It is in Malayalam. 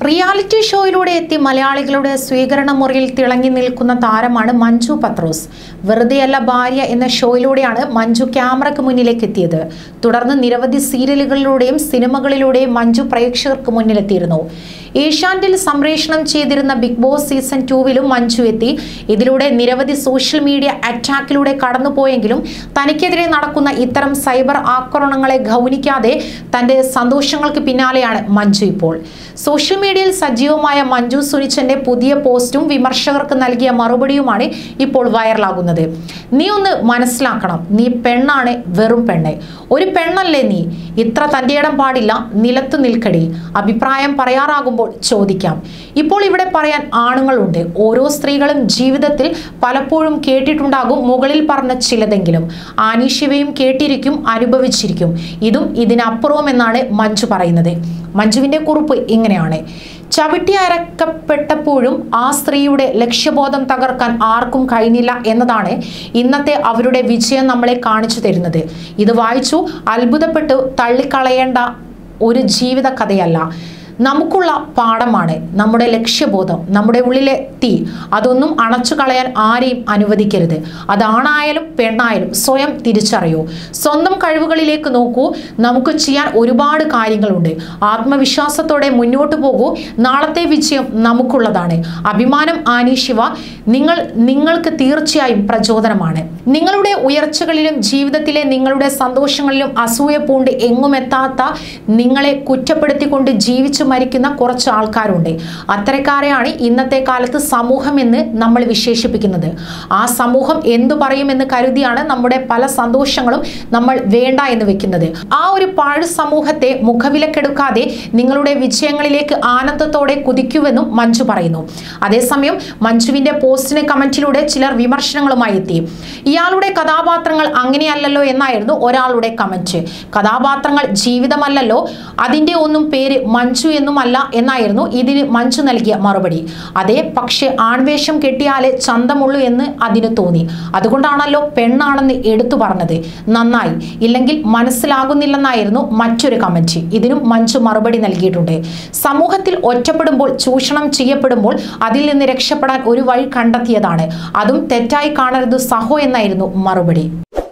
റിയാലിറ്റി ഷോയിലൂടെ എത്തി മലയാളികളുടെ സ്വീകരണ മുറിയിൽ തിളങ്ങി നിൽക്കുന്ന താരമാണ് മഞ്ജു പത്രോസ് വെറുതെയല്ല ഭാര്യ എന്ന ഷോയിലൂടെയാണ് മഞ്ജു ക്യാമറയ്ക്ക് മുന്നിലേക്ക് എത്തിയത് തുടർന്ന് നിരവധി സീരിയലുകളിലൂടെയും സിനിമകളിലൂടെയും മഞ്ജു പ്രേക്ഷകർക്ക് മുന്നിലെത്തിയിരുന്നു ഏഷ്യാനെറ്റിൽ സംപ്രേഷണം ചെയ്തിരുന്ന ബിഗ് ബോസ് സീസൺ ടൂവിലും മഞ്ജു എത്തി ഇതിലൂടെ നിരവധി സോഷ്യൽ മീഡിയ അറ്റാക്കിലൂടെ കടന്നുപോയെങ്കിലും തനിക്കെതിരെ നടക്കുന്ന ഇത്തരം സൈബർ ആക്രമണങ്ങളെ ഗൗനിക്കാതെ തന്റെ സന്തോഷങ്ങൾക്ക് പിന്നാലെയാണ് മഞ്ജു ഇപ്പോൾ സോഷ്യൽ മീഡിയയിൽ സജീവമായ മഞ്ജു സുനിച്ചന്റെ പുതിയ പോസ്റ്റും വിമർശകർക്ക് നൽകിയ മറുപടിയുമാണ് ഇപ്പോൾ വൈറലാകുന്നത് നീ ഒന്ന് മനസ്സിലാക്കണം നീ പെണ്ണാണ് വെറും പെണ്ണ് ഒരു പെണ്ണല്ലേ നീ ഇത്ര തൻ്റെ ഇടം പാടില്ല നിലത്ത് നിൽക്കടി അഭിപ്രായം പറയാറാകുമ്പോൾ ചോദിക്കാം ഇപ്പോൾ ഇവിടെ പറയാൻ ആണുങ്ങളുണ്ട് ഓരോ സ്ത്രീകളും ജീവിതത്തിൽ പലപ്പോഴും കേട്ടിട്ടുണ്ടാകും മുകളിൽ പറഞ്ഞ ചിലതെങ്കിലും ആനീശിവയും കേട്ടിരിക്കും അനുഭവിച്ചിരിക്കും ഇതും ഇതിനപ്പുറവും എന്നാണ് മഞ്ജു പറയുന്നത് മഞ്ജുവിന്റെ കുറിപ്പ് ഇങ്ങനെയാണ് ചവിട്ടി അരക്കപ്പെട്ടപ്പോഴും ആ സ്ത്രീയുടെ ലക്ഷ്യബോധം തകർക്കാൻ ആർക്കും കഴിഞ്ഞില്ല എന്നതാണ് ഇന്നത്തെ അവരുടെ വിജയം നമ്മളെ കാണിച്ചു തരുന്നത് ഇത് വായിച്ചു അത്ഭുതപ്പെട്ട് തള്ളിക്കളയേണ്ട ഒരു ജീവിത കഥയല്ല നമുക്കുള്ള പാഠമാണ് നമ്മുടെ ലക്ഷ്യബോധം നമ്മുടെ ഉള്ളിലെ തീ അതൊന്നും അണച്ചു കളയാൻ ആരെയും അനുവദിക്കരുത് അതാണായാലും പെണ്ണായാലും സ്വയം തിരിച്ചറിയൂ സ്വന്തം കഴിവുകളിലേക്ക് നോക്കൂ നമുക്ക് ചെയ്യാൻ ഒരുപാട് കാര്യങ്ങളുണ്ട് ആത്മവിശ്വാസത്തോടെ മുന്നോട്ട് പോകൂ നാളത്തെ വിജയം നമുക്കുള്ളതാണ് അഭിമാനം ആനി ശിവ നിങ്ങൾ നിങ്ങൾക്ക് തീർച്ചയായും പ്രചോദനമാണ് നിങ്ങളുടെ ഉയർച്ചകളിലും ജീവിതത്തിലെ നിങ്ങളുടെ സന്തോഷങ്ങളിലും അസൂയ പൂണ്ട് എങ്ങുമെത്താത്ത നിങ്ങളെ കുറ്റപ്പെടുത്തിക്കൊണ്ട് ജീവിച്ചു മരിക്കുന്ന കുറച്ച് ആൾക്കാരുണ്ട് അത്തരക്കാരെയാണ് ഇന്നത്തെ കാലത്ത് സമൂഹം എന്ന് നമ്മൾ വിശേഷിപ്പിക്കുന്നത് ആ സമൂഹം എന്തു പറയുമെന്ന് കരുതിയാണ് നമ്മുടെ പല സന്തോഷങ്ങളും നമ്മൾ വേണ്ട എന്ന് വെക്കുന്നത് ആ ഒരു പാഴ് സമൂഹത്തെ മുഖവിലക്കെടുക്കാതെ നിങ്ങളുടെ വിജയങ്ങളിലേക്ക് ആനന്ദത്തോടെ കുതിക്കുവെന്നും മഞ്ജു പറയുന്നു അതേസമയം മഞ്ജുവിന്റെ പോസ്റ്റിന് കമന്റിലൂടെ ചിലർ വിമർശനങ്ങളുമായി എത്തി ഇയാളുടെ കഥാപാത്രങ്ങൾ അങ്ങനെയല്ലല്ലോ എന്നായിരുന്നു ഒരാളുടെ കമന്റ് കഥാപാത്രങ്ങൾ ജീവിതമല്ലല്ലോ അതിന്റെ ഒന്നും പേര് മഞ്ജു എന്നുമല്ല എന്നായിരുന്നു ഇതിന് മഞ്ജു നൽകിയ മറുപടി അതേ പക്ഷേ ആൺവേഷം കെട്ടിയാലേ ചന്തമുള്ളൂ എന്ന് അതിന് തോന്നി അതുകൊണ്ടാണല്ലോ പെണ്ണാണെന്ന് എടുത്തു പറഞ്ഞത് നന്നായി ഇല്ലെങ്കിൽ മനസ്സിലാകുന്നില്ലെന്നായിരുന്നു മറ്റൊരു കമന്റ് ഇതിനും മഞ്ജു മറുപടി നൽകിയിട്ടുണ്ട് സമൂഹത്തിൽ ഒറ്റപ്പെടുമ്പോൾ ചൂഷണം ചെയ്യപ്പെടുമ്പോൾ അതിൽ നിന്ന് രക്ഷപ്പെടാൻ ഒരു വഴി കണ്ടെത്തിയതാണ് അതും തെറ്റായി കാണരുത് സഹോ എന്നായിരുന്നു മറുപടി